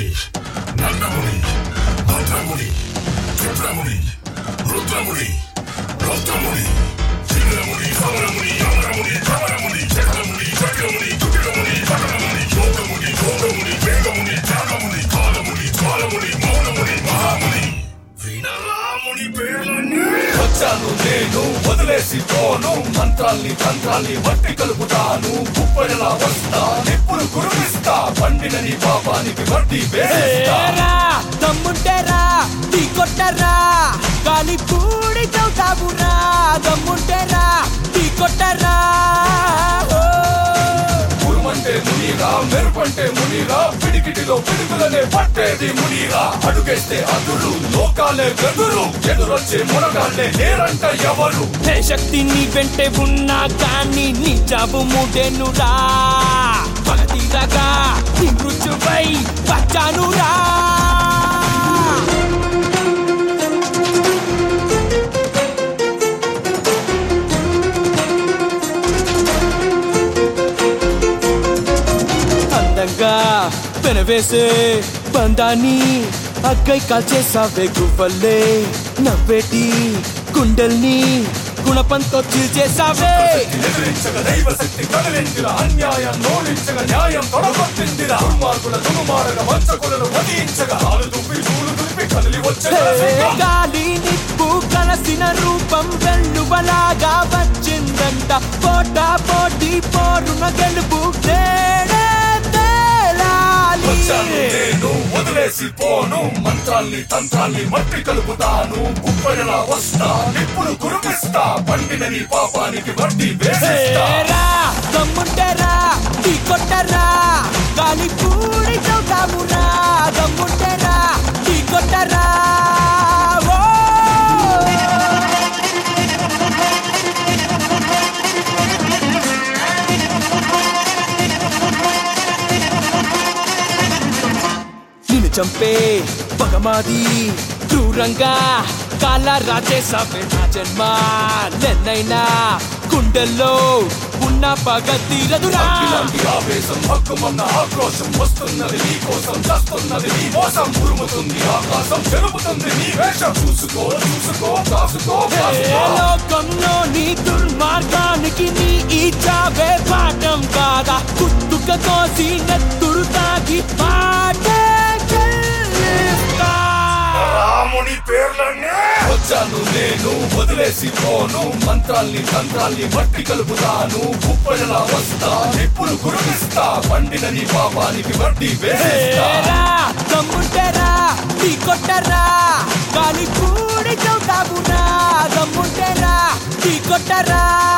రుద్రముని నందముని మంత్రముని క్షుద్రముని రుద్రముని రౌద్రముని చిన్నముని సమరముని అమరముని చమరముని చక్రముని చక్రముని కుటిలముని పటలముని యోగముని యోగముని వేగముని త్యాగముని కాలముని జ్వాలముని మౌనముని మహాముని వినరాముని పేర్లన్నీ వచ్చాను నేను వదిలేసి పోను మంత్రాల్ని తంత్రాల్ని వట్టి కలుపుతాను కుప్పడిలా వస్తా నిప్పులు కురిపిస్తా పండినని పాపానికి వడ్డీ వేస్తా ఏరా దమ్ముంటేరా టీ కొట్టరా గాలి పూడి చౌతాబురా దమ్ముంటేరా టీ కొట్టరా ఓ. ఉరుమంటే మునిరా మెరుపంటే మునిరా పిడికిటిలో పిడుగులనే పట్టేది మునిరా అడుగేస్తే అదురు లోకాలే గదురు ఎదురొచ్చే మునగాళ్ళే లేరంట ఎవరు ఏ శక్తి నీ వెంటే ఉన్నా కానీ నీ జాబు మూడేనురా పగతీరగా నీ మృత్యువై వచ్చానురా అందంగా పెనవేసే బంధాన్ని అక్కై కాల్చేసావే గువ్వల్లే నవ్వేటి గుండెల్ని గుణపంతో చీల్చేసావే ఎదిరించగ దైవ శక్తి కదిలిందిరా అన్యాయం నోడించగ న్యాయం తొడగొట్టిందిరా దుర్మార్గుల దునుమారగ వంచకులను వధించగ కాలు దుప్పి చూలు దులిపి కదిలి వచ్చే ఏ గాలి నిప్పు కలసిన రూపం వెల్లువలాగా వచ్చిందంట పోటా పోటీ పోరున గెలుపు నేడే తేలాలి. వచ్చాను నేను వదిలేసి పోను మంత్రాల్ని తంత్రాల్ని మట్టి కలుపుతాను కుప్పడిలా వస్తా నిప్పులు కురిపిస్తా పండినని పాపానికి వడ్డీ వేసిస్తా ఏరా, దమ్ముంటేరా టీ కొట్టరా గాలి పూడి చౌకామురా దమ్ముంటేరా టీ కొట్టరా ఓ నిన్ను చంపే పగమాది క్రూరంగా కాల రాజేసావే నా జన్మ నెన్నైనా గుండెల్లో ఉన్న పగ తీరదురా ఇలాంటి ఆవేశం హక్కుమన్న ఆక్రోశం వస్తున్నది నీ కోసం చస్తున్నది నీ మోసం ఉరుముతుంది ఆకాశం చెరుపుతుంది నీ వేషం చూసుకో చూసుకో కాసుకో ఏ కాసుకో లోకంలో నీ దుర్మార్గానికి నీ ఈ చావే పాఠం కాదా కుత్తుక కోసి నెత్తురు తాగి పాటే చెల్లిస్తా. రాముని పేర్లన్నీ వచ్చాను నేను వదిలేసి పోను మంత్రాల్ని తంత్రాల్ని మట్టి కలుపుతాను కుప్పడిలా వస్తా నిప్పులు కురిపిస్తా పండినని పాపానికి వడ్డీ వేసిస్తా ఏరా, దమ్ముంటేరా టీ కొట్టరా గాలి పూడి చౌతాబురా దమ్ముంటేరా టీ కొట్టరా